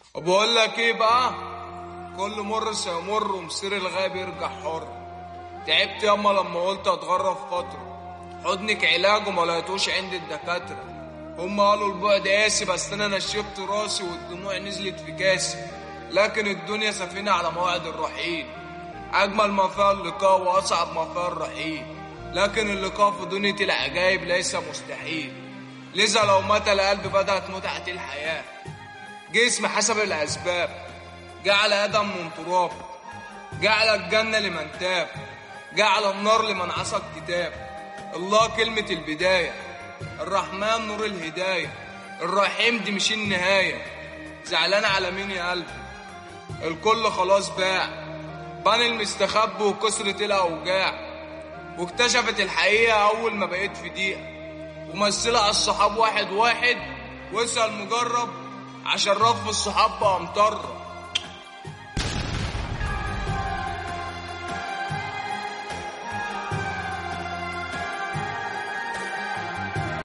وبقول لك ايه بقى كل مر سيمر ومصير الغاب يرجع حر تعبت ياما لما قلت اتغرب فترة حضنك علاج وما لقيتوش عند الدكاترة هم قالوا البعد قاسي بس انا نشفت راسي والدموع نزلت في كاسي لكن الدنيا سفينة على موعد الرحيل اجمل ما فيها اللقاء واصعب ما فيها الرحيل لكن اللقاء في دنيا العجائب ليس مستحيل لذا لو مات القلب بدأت متعة الحياة جسم حسب الأسباب جعل آدم من تراب جعل الجنة لمن تاب جعل النار لمن عصى الكتاب الله كلمة البداية الرحمن نور الهداية الرحيم دي مش النهاية زعلان على مين يا قلبي الكل خلاص باع بان المستخبي وكسرة الأوجاع واكتشفت الحقيقة أول ما بقيت في دقيقة ومثلها على الصحاب واحد واحد واسأل مجرب عشان رف الصحاب بقى مطرب